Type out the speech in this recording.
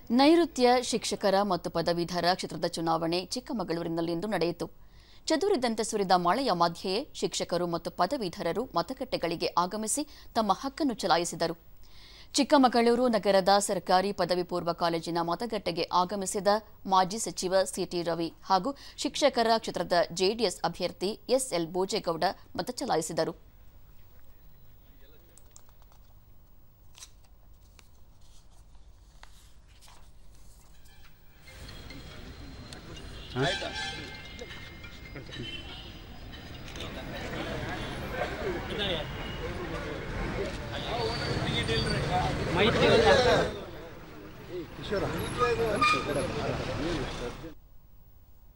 ನೈಋತ್ಯ ಶಿಕ್ಷಕರ ಮತ್ತು ಪದವೀಧರ ಕ್ಷೇತ್ರದ ಚುನಾವಣೆ ಚಿಕ್ಕಮಗಳೂರಿನಲ್ಲಿಂದು ನಡೆಯಿತು ಚದುರಿದಂತೆ ಸುರಿದ ಮಳೆಯ ಮಧ್ಯೆಯೇ ಶಿಕ್ಷಕರು ಮತ್ತು ಪದವೀಧರರು ಮತಗಟ್ಟೆಗಳಿಗೆ ಆಗಮಿಸಿ ತಮ್ಮ ಹಕ್ಕನ್ನು ಚಲಾಯಿಸಿದರು ಚಿಕ್ಕಮಗಳೂರು ನಗರದ ಸರ್ಕಾರಿ ಪದವಿ ಪೂರ್ವ ಕಾಲೇಜಿನ ಮತಗಟ್ಟೆಗೆ ಆಗಮಿಸಿದ ಮಾಜಿ ಸಚಿವ ಸಿಟಿ ರವಿ ಹಾಗೂ ಶಿಕ್ಷಕರ ಕ್ಷೇತ್ರದ ಜೆಡಿಎಸ್ ಅಭ್ಯರ್ಥಿ ಎಸ್ಎಲ್ ಬೋಜೇಗೌಡ ಮತ ಚಲಾಯಿಸಿದರು ಕಿಶೋರ